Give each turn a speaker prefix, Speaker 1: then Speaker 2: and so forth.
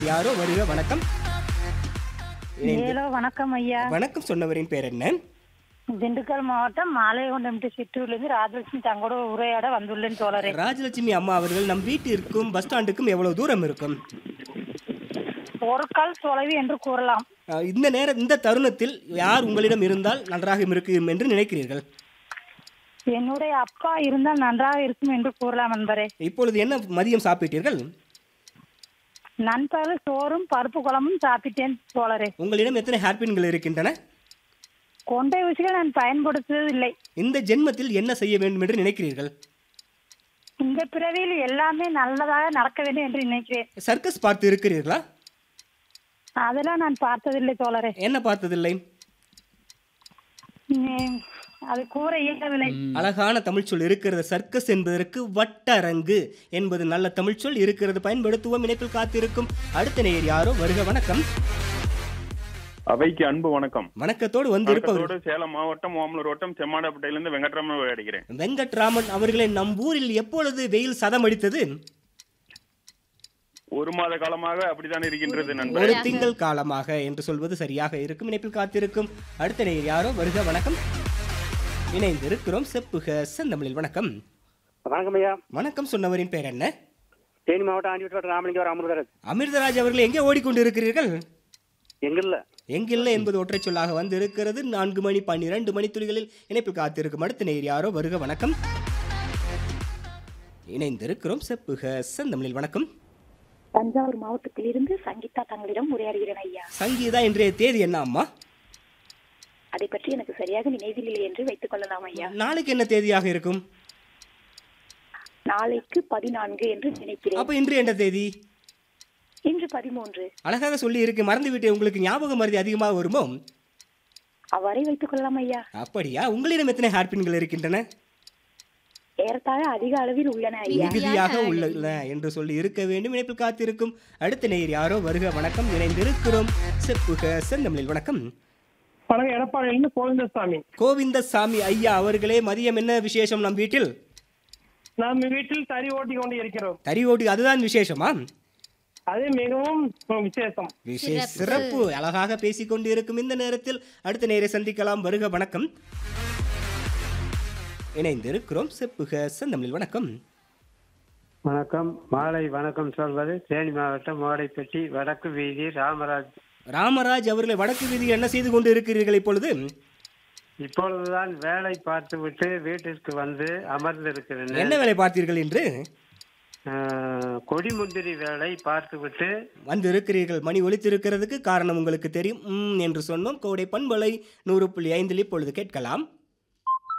Speaker 1: யாரோ வருக வணக்கம் இணைந்து-
Speaker 2: ஹலோ வணக்கம் ஐயா
Speaker 1: வணக்கம் சொன்னவரின் பேர் என்ன
Speaker 2: திண்டுக்கல் மாவட்டம் மாலையகுண்டம் சிற்றூர்லேருந்து ராஜலட்சுமி தங்களோட உரையாட வந்துள்ளேன் தோழரே
Speaker 1: ராஜலட்சுமி அம்மா அவர்கள் நம் வீட்டிற்கும் பஸ் ஸ்டாண்டுக்கும் எவ்வளவு தூரம் இருக்கும்
Speaker 2: ஒரு கால் தொலைவு என்று கூறலாம்
Speaker 1: அஹ், இந்த நேர இந்த தருணத்தில் யார் உங்களிடம் இருந்தால் நன்றாக இருக்கும் என்று நினைக்கிறீர்கள்
Speaker 2: என்னுடைய அப்பா இருந்தால் நன்றாக இருக்கும் என்று கூறலாம் நண்பரே
Speaker 1: இப்பொழுது என்ன மதியம் சாப்பிட்டீர்கள்
Speaker 2: நண்பகல் சோறும் பருப்பு குழம்பும் சாப்பிட்டேன் தோழரே
Speaker 1: உங்களிடம் எத்தனை ஹேர்பின்கள் இருக்கின்றன
Speaker 2: கொண்டை ஊசிகள் நான் பயன்படுத்துவதில்லை
Speaker 1: இந்த ஜென்மத்தில் என்ன செய்ய வேண்டும் என்று நினைக்கிறீர்கள்
Speaker 2: இந்த பிறவியில் எல்லாமே நல்லதாக நடக்க வேண்டும் என்று நினைக்கிறேன்
Speaker 1: சர்க்கஸ் பார்த்து இருக்கிறீர்களா
Speaker 2: அதெல்லாம் நான் பார்த்ததில்லை தோழரே
Speaker 1: என்ன பார்த்ததில்லை
Speaker 2: உம், அது கூற இயலவில்லை
Speaker 1: அழகான தமிழ்ச்சொல் இருக்கிறது சர்க்கஸ் என்பதற்கு வட்டரங்கு என்பது நல்ல தமிழ்ச்சொல் இருக்கிறது பயன்படுத்துவோம் இணைப்பில் காத்திருக்கும் அடுத்த நேயர் யாரோ வருக வணக்கம்
Speaker 3: அவைக்கு அன்பு வணக்கம்
Speaker 1: வணக்கத்தோடு வந்து இருப்பவர்
Speaker 3: வணக்கத்தோடு சேலம் மாவட்டம் ஓமலூர் வட்டம் செம்மாடப்பட்டையிலிருந்து வெங்கட்ராமன் அடிக்கிறேன்
Speaker 1: வெங்கட்ராமன் அவர்களை நம் ஊரில் எப்பொழுது வெயில் சதம் அடித்தது
Speaker 3: ஒரு மாத காலமாக அப்படித்தான் இருக்கின்றது நண்பர்
Speaker 1: ஒரு திங்கள் காலமாக என்று சொல்வது சரியாக இருக்கும் இணைப்பில் காத்திருக்கும் அடுத்த நேயர் யாரோ வருக வணக்கம் இணைந்து இருக்கிறோம் செப்புக செந்தமிழில் வணக்கம்
Speaker 4: வணக்கம் ஐயா
Speaker 1: வணக்கம் சொன்னவரின் பேர் என்ன
Speaker 4: தேனி மாவட்டம் ஆண்டிவட்டோட ராமலிங்கம் அமிர்தராஜ்
Speaker 1: அமிர்தராஜ் அவர்கள் எங்கே ஓடிக்கொண்டு இருக்கிறீர்கள்
Speaker 4: எங்கல்ல
Speaker 1: எங்கில்ல என்பது ஒற்றை சொல்லாக வந்து இருக்கிறது நான்கு மணி பன்னிரண்டு மணி துளிகளில் இணைப்பில் காத்திருக்கும் அடுத்த நேர் யாரோ வருக வணக்கம் இணைந்திருக்கிறோம் செப்புக செந்தமிழில் வணக்கம்
Speaker 5: தஞ்சாவூர் மாவட்டத்திலிருந்து சங்கீதா தங்களிடம் உரையாடுகிறேன் ஐயா
Speaker 1: சங்கீதா இன்றைய தேதி என்ன அம்மா
Speaker 5: அதை பற்றி எனக்கு சரியாக நினைவில்லை என்று வைத்துக் கொள்ளலாம் ஐயா
Speaker 1: நாளைக்கு என்ன தேதியாக இருக்கும்
Speaker 5: நாளைக்கு பதினான்கு என்று நினைக்கிறேன்
Speaker 1: அப்ப இன்று என்ன தேதி
Speaker 5: இன்று பதிமூன்று
Speaker 1: அழகாக சொல்லி இருக்கு மறந்து விட்டு உங்களுக்கு ஞாபக மருதி அதிகமாக வருமோ
Speaker 5: அவ்வாறே வைத்துக் கொள்ளலாம் ஐயா
Speaker 1: அப்படியா உங்களிடம் எத்தனை ஹேர்பின்கள் இருக்கின்றன
Speaker 5: ஏறத்தாழ அதிக அளவில் உள்ளன ஐயா
Speaker 1: மிகுதியாக உள்ள என்று சொல்லி இருக்க வேண்டும் இணைப்பில் காத்திருக்கும் அடுத்த நேயர் யாரோ வருக வணக்கம் இணைந்திருக்கிறோம் செப்புக செந்தமிழில் வணக்கம்
Speaker 6: வணக்கம் எடப்பாடியிலிருந்து கோவிந்தசாமி
Speaker 1: கோவிந்தசாமி ஐயா அவர்களே மதியம் என்ன விசேஷம் நம் வீட்டில்
Speaker 6: நாம் வீட்டில் தறி ஓட்டி கொண்டு இருக்கிறோம்
Speaker 1: தறி ஓட்டி அதுதான் விசேஷமா
Speaker 6: அது மிகவும் விசேஷம்
Speaker 1: விசேஷ சிறப்பு அழகாக பேசிக் கொண்டு இருக்கும் இந்த நேரத்தில் அடுத்த நேரை சந்திக்கலாம் வருக வணக்கம் இணைந்திருக்கிறோம் செப்புக செந்தமிழில் வணக்கம்
Speaker 7: வணக்கம் மாலை வணக்கம் சொல்வது தேனி மாவட்டம் மோடைப்பட்டி வடக்கு வீதி ராமராஜ்
Speaker 1: ராமராஜ் அவர்களை வடக்கு வீதியில் என்ன செய்து கொண்டு இருக்கிறீர்கள் இப்பொழுது
Speaker 7: இப்பொழுதுதான் வேலை பார்த்துவிட்டு வீட்டிற்கு வந்து அமர்ந்திருக்கிறேன்
Speaker 1: என்ன வேலை பார்த்தீர்கள் என்று
Speaker 7: அஹ், கொடிமுந்திரி வேலை பார்த்துவிட்டு
Speaker 1: வந்து இருக்கிறீர்கள் மணி ஒலித்திருக்கிறதுக்கு காரணம் உங்களுக்கு தெரியும் ம் என்று சொன்னோம் கோடை பண்பலை நூறு புள்ளி ஐந்தில் இப்பொழுது கேட்கலாம்